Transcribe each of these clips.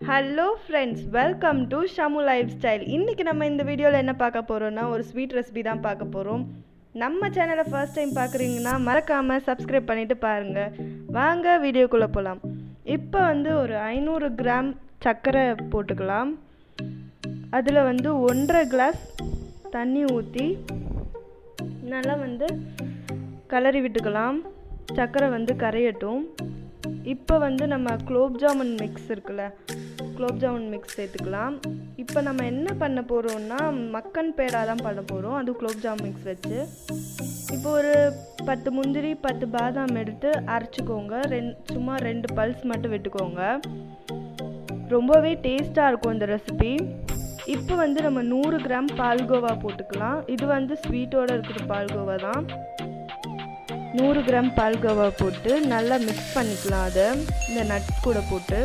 Hello friends welcome to Shamu lifestyle இன்றைக்கி நம்ம இந்த வீடியோவில் என்ன பார்க்க போகிறோம்னா ஒரு ஸ்வீட் ரெசிபி தான் பார்க்க போகிறோம் நம்ம சேனலை ஃபர்ஸ்ட் டைம் பார்க்குறீங்கன்னா மறக்காமல் சப்ஸ்கிரைப் பண்ணிவிட்டு பாருங்கள் வாங்க வீடியோக்குள்ளே போகலாம் இப்போ வந்து ஒரு ஐநூறு கிராம் சர்க்கரை போட்டுக்கலாம் அதில் வந்து ஒன்றரை கிளாஸ் தண்ணி ஊற்றி நல்லா வந்து கலரி விட்டுக்கலாம் சர்க்கரை வந்து கரையட்டும் இப்போ வந்து நம்ம குலோப் ஜாமுன் மிக்ஸ் இருக்குல்ல குலோப் ஜாமுன் மிக்ஸ் சேர்த்துக்கலாம் இப்போ நம்ம என்ன பண்ண போகிறோம்னா மக்கன் பேடா தான் பண்ண போகிறோம் அது குலோப் ஜாமுன் மிக்ஸ் வச்சு இப்போ ஒரு பத்து முந்திரி பத்து பாதாம் எடுத்து அரைச்சிக்கோங்க ரெண் சும்மா ரெண்டு பல்ஸ் மட்டும் விட்டுக்கோங்க ரொம்பவே டேஸ்ட்டாக இருக்கும் இந்த ரெசிபி இப்போ வந்து நம்ம நூறு கிராம் பால்கோவா போட்டுக்கலாம் இது வந்து ஸ்வீட்டோடு இருக்கிற பால்கோவா தான் நூறு கிராம் பால்கோவா போட்டு நல்லா மிக்ஸ் பண்ணிக்கலாம் அதை இந்த நட்ஸ் கூட போட்டு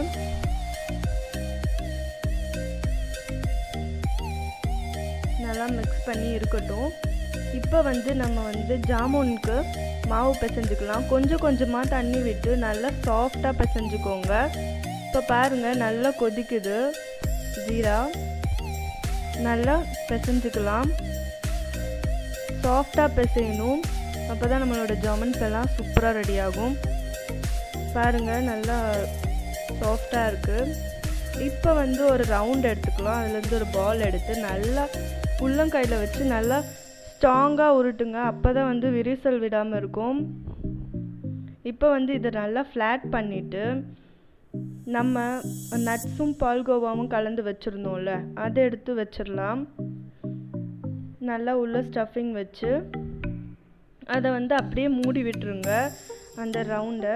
நல்லா மிக்ஸ் பண்ணி இருக்கட்டும் இப்போ வந்து நம்ம வந்து ஜாமுனுக்கு மாவு பிசைஞ்சுக்கலாம் கொஞ்சம் கொஞ்சமாக தண்ணி விட்டு நல்லா சாஃப்டாக பிசைஞ்சுக்கோங்க இப்போ பாருங்கள் நல்லா கொதிக்குது ஜீரா நல்லா பிசைஞ்சுக்கலாம் சாஃப்டாக பிசையணும் அப்போ தான் நம்மளோட ஜாமன்ஸ் எல்லாம் சூப்பராக ரெடி ஆகும் பாருங்கள் நல்லா சாஃப்டாக இருக்குது இப்போ வந்து ஒரு ரவுண்ட் எடுத்துக்கலாம் அதுலேருந்து ஒரு பால் எடுத்து நல்லா உள்ளங்கையில் வச்சு நல்லா ஸ்ட்ராங்காக உருட்டுங்க அப்போ தான் வந்து விரிசல் விடாமல் இருக்கும் இப்போ வந்து இதை நல்லா ஃப்ளாட் பண்ணிவிட்டு நம்ம நட்ஸும் பால்கோவாவும் கலந்து வச்சுருந்தோம்ல அதை எடுத்து வச்சிடலாம் நல்லா உள்ள ஸ்டஃபிங் வச்சு அதை வந்து அப்படியே மூடி விட்டுருங்க அந்த ரவுண்டை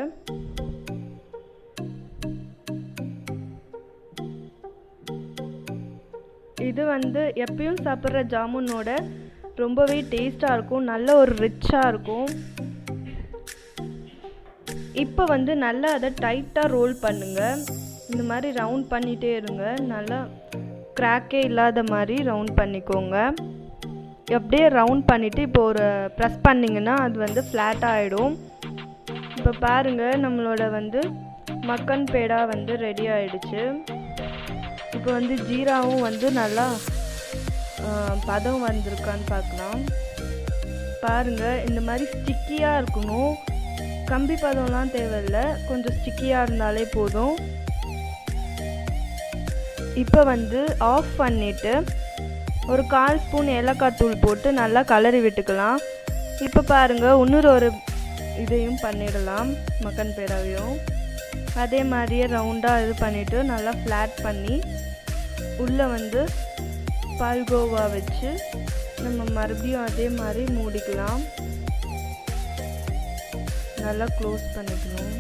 இது வந்து எப்பயும் சாப்பிட்ற ஜாமுனோட ரொம்பவே டேஸ்ட்டாக இருக்கும் நல்ல ஒரு ரிச்சாக இருக்கும் இப்போ வந்து நல்லா அதை டைட்டாக ரோல் பண்ணுங்கள் இந்த மாதிரி ரவுண்ட் பண்ணிகிட்டே இருங்க நல்லா கிராக்கே இல்லாத மாதிரி ரவுண்ட் பண்ணிக்கோங்க அப்படியே ரவுண்ட் பண்ணிவிட்டு இப்போ ஒரு ப்ரெஸ் பண்ணிங்கன்னா அது வந்து ஃப்ளாட் ஆகிடும் இப்போ பாருங்கள் நம்மளோட வந்து மக்கன் பேடா வந்து ரெடி ஆகிடுச்சு இப்போ வந்து ஜீராவும் வந்து நல்லா பதம் வந்திருக்கான்னு பார்க்கலாம் பாருங்கள் இந்த மாதிரி ஸ்டிக்கியாக இருக்கணும் கம்பி பதம்லாம் தேவையில்லை கொஞ்சம் ஸ்டிக்கியாக இருந்தாலே போதும் இப்போ வந்து ஆஃப் பண்ணிவிட்டு ஒரு கால் ஸ்பூன் ஏலக்காய் தூள் போட்டு நல்லா கலரி விட்டுக்கலாம் இப்போ பாருங்கள் இன்னொரு ஒரு இதையும் பண்ணிடலாம் மக்கன் பேடாவையும் அதே மாதிரியே ரவுண்டாக இது பண்ணிவிட்டு நல்லா ஃப்ளாட் பண்ணி உள்ளே வந்து பால்கோவா வச்சு நம்ம மறுபடியும் அதே மாதிரி மூடிக்கலாம் நல்லா க்ளோஸ் பண்ணிக்கணும்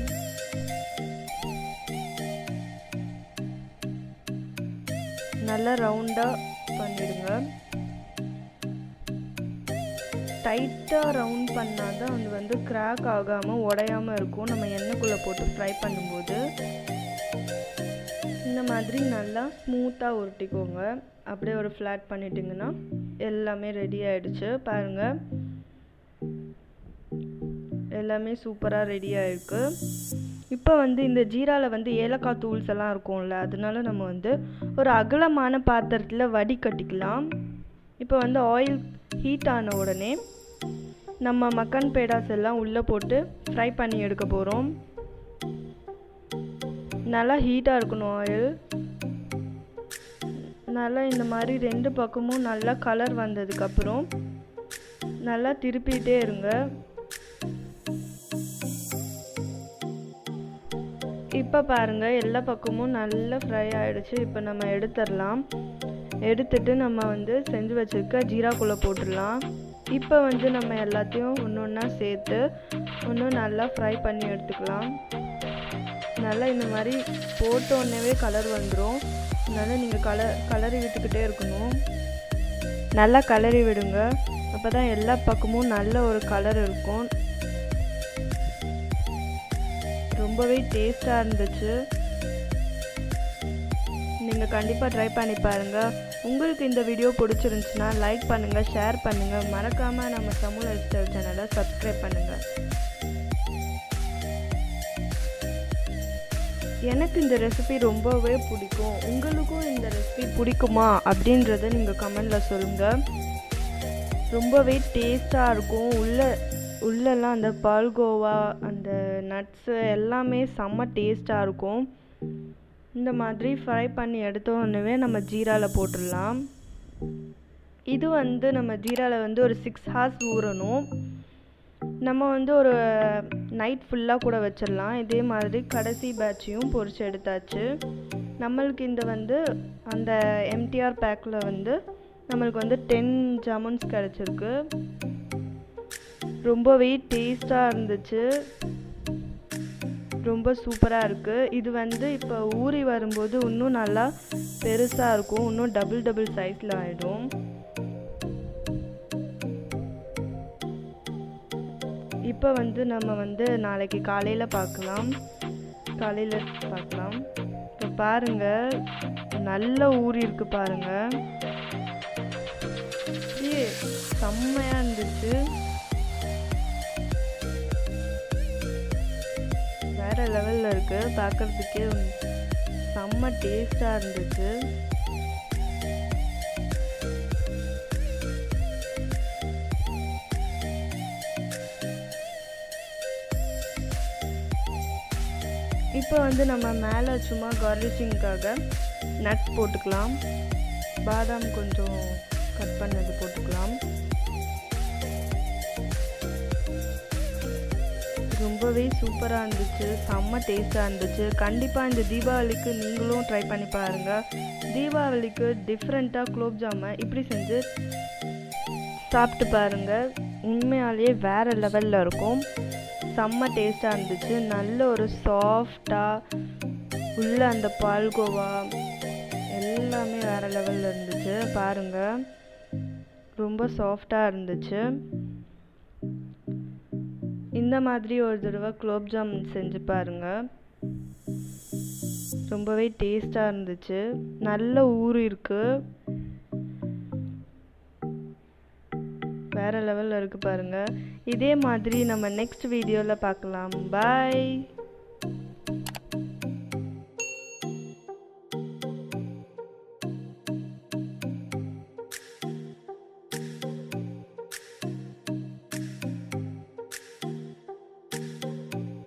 நல்லா ரவுண்டாக பண்ணிடுங்க டைட்டாக ரவுண்ட் பண்ணால் தான் அது வந்து கிராக் ஆகாமல் உடையாமல் இருக்கும் நம்ம எண்ணெய்க்குள்ளே போட்டு ஃப்ரை பண்ணும்போது இந்த மாதிரி நல்லா ஸ்மூத்தாக உருட்டிக்கோங்க அப்படியே ஒரு ஃப்ளாட் பண்ணிட்டிங்கன்னா எல்லாமே ரெடி ஆகிடுச்சு பாருங்கள் எல்லாமே சூப்பராக ரெடி ஆகிருக்கு இப்போ வந்து இந்த ஜீராவில் வந்து ஏலக்காய் தூள்ஸ் எல்லாம் இருக்கும்ல அதனால நம்ம வந்து ஒரு அகலமான பாத்திரத்தில் வடி கட்டிக்கலாம் இப்போ வந்து ஆயில் ஹீட் ஆன உடனே நம்ம மக்கன் பேடாஸ் எல்லாம் உள்ளே போட்டு ஃப்ரை பண்ணி எடுக்க போகிறோம் நல்லா ஹீட்டாக இருக்கணும் ஆயில் நல்லா இந்த மாதிரி ரெண்டு பக்கமும் நல்லா கலர் வந்ததுக்கப்புறம் நல்லா திருப்பிகிட்டே இருங்க இப்போ பாருங்கள் எல்லா பக்கமும் நல்லா ஃப்ரை ஆகிடுச்சு இப்போ நம்ம எடுத்துடலாம் எடுத்துட்டு நம்ம வந்து செஞ்சு வச்சுருக்க ஜீராக்குள்ளே போட்டுடலாம் இப்போ வந்து நம்ம எல்லாத்தையும் ஒன்று ஒன்றா சேர்த்து இன்னும் நல்லா ஃப்ரை பண்ணி எடுத்துக்கலாம் நல்லா இந்த மாதிரி போட்டோன்னே கலர் வந்துடும் அதனால் நீங்கள் கலர் கலரி விட்டுக்கிட்டே இருக்கணும் நல்லா கலரி விடுங்க அப்போ தான் எல்லா பக்கமும் நல்ல ஒரு கலர் இருக்கும் ரொம்பவே டேஸ்ட்டாக இருந்துச்சு நீங்கள் கண்டிப்பாக ட்ரை பண்ணி பாருங்கள் உங்களுக்கு இந்த வீடியோ பிடிச்சிருந்துச்சுன்னா லைக் பண்ணுங்கள் ஷேர் பண்ணுங்கள். மறக்காம நம்ம சமூக லைஃப் ஸ்டைல் சேனலை சப்ஸ்கிரைப் பண்ணுங்கள். எனக்கு இந்த ரெசிபி ரொம்பவே பிடிக்கும் உங்களுக்கும் இந்த ரெசிபி பிடிக்குமா அப்படின்றத நீங்கள் கமெண்டில் சொல்லுங்கள் ரொம்பவே டேஸ்ட்டாக இருக்கும் உள்ள உள்ளெல்லாம் அந்த பால்கோவா அந்த நட்ஸு எல்லாமே செம்ம டேஸ்ட்டாக இருக்கும் இந்த மாதிரி ஃப்ரை பண்ணி எடுத்தோடனே நம்ம ஜீராவில் போட்டுடலாம் இது வந்து நம்ம ஜீராவில் வந்து ஒரு சிக்ஸ் ஹார்ஸ் ஊறணும் நம்ம வந்து ஒரு நைட் ஃபுல்லாக கூட வச்சிடலாம் இதே மாதிரி கடைசி பேட்சையும் பொரிச்சு எடுத்தாச்சு நம்மளுக்கு இந்த வந்து அந்த எம்டிஆர் பேக்கில் வந்து நம்மளுக்கு வந்து டென் ஜாமுன்ஸ் கிடச்சிருக்கு ரொம்பவே டேஸ்ட்டாக இருந்துச்சு ரொம்ப சூப்பராக இருக்குது இது வந்து இப்போ ஊறி வரும்போது இன்னும் நல்லா பெருசாக இருக்கும் இன்னும் டபுள் டபுள் சைஸில் ஆகிடும் இப்போ வந்து நம்ம வந்து நாளைக்கு காலையில் பார்க்கலாம் காலையில் பார்க்கலாம் இப்போ பாருங்கள் நல்ல ஊறி இருக்கு பாருங்கள் ஏ செம்மையாக இருந்துச்சு வேற லெவலில் இருக்கு பார்க்கறதுக்கே செம்ம டேஸ்டாக இருந்துச்சு இப்போ வந்து நம்ம மேலே சும்மா கார்லிஷிங்காக நட்ஸ் போட்டுக்கலாம் பாதாம் கொஞ்சம் கட் பண்ணது போட்டுக்கலாம் ரொம்பவே சூப்பராக இருந்துச்சு செம்ம டேஸ்ட்டாக இருந்துச்சு கண்டிப்பாக இந்த தீபாவளிக்கு நீங்களும் ட்ரை பண்ணி பாருங்கள் தீபாவளிக்கு டிஃப்ரெண்ட்டாக குலோப் ஜாமை இப்படி செஞ்சு சாப்பிட்டு பாருங்கள் உண்மையாலேயே வேறு லெவலில் இருக்கும் செம்ம டேஸ்ட்டாக இருந்துச்சு நல்ல ஒரு சாஃப்டாக உள்ள அந்த பால்கோவா எல்லாமே வேறு லெவலில் இருந்துச்சு பாருங்கள் ரொம்ப சாஃப்டாக இருந்துச்சு இந்த மாதிரி ஒரு தடவை குலோப் ஜாமுன் செஞ்சு பாருங்கள் ரொம்பவே டேஸ்ட்டாக இருந்துச்சு நல்ல ஊர் இருக்குது வேறு லெவலில் இருக்குது பாருங்கள் இதே மாதிரி நம்ம நெக்ஸ்ட் வீடியோவில் பார்க்கலாம் பாய்